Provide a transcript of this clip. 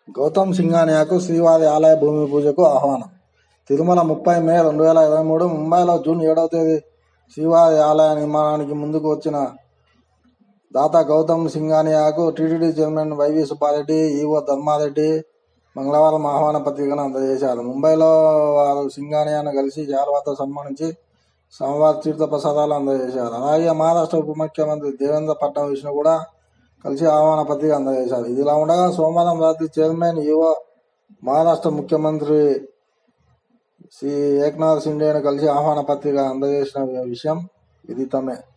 గౌతమ్ సింఘానియాకు శ్రీవారి ఆలయ భూమి పూజకు ఆహ్వానం తిరుమల ముప్పై మే రెండు వేల ఇరవై మూడు ముంబైలో జూన్ ఏడవ తేదీ శ్రీవారి ఆలయ నిర్మాణానికి ముందుకు వచ్చిన దాత గౌతమ్ సింఘానియాకు TTD chairman YV Subba Reddy EO Dharma Reddy మంగళవారం ఆహ్వాన పత్రికను అందజేశారు ముంబైలో వారు సింఘానియాను కలిసి జాలవాతో సన్మానించి సోమవారం తీర్థ ప్రసాదాలు అందజేశారు అలాగే మహారాష్ట్ర ఉప ముఖ్యమంత్రి దేవేంద్ర ఫడ్నవీస్ను కూడా కలిసి ఆహ్వాన పత్రిక అందజేశారు ఇదిలా ఉండగా సోమవారం రాత్రి చైర్మన్ యువ మహారాష్ట్ర ముఖ్యమంత్రి శ్రీ ఏక్నాథ్ షిండేను కలిసి ఆహ్వాన పత్రిక అందజేసిన విషయం విదితమే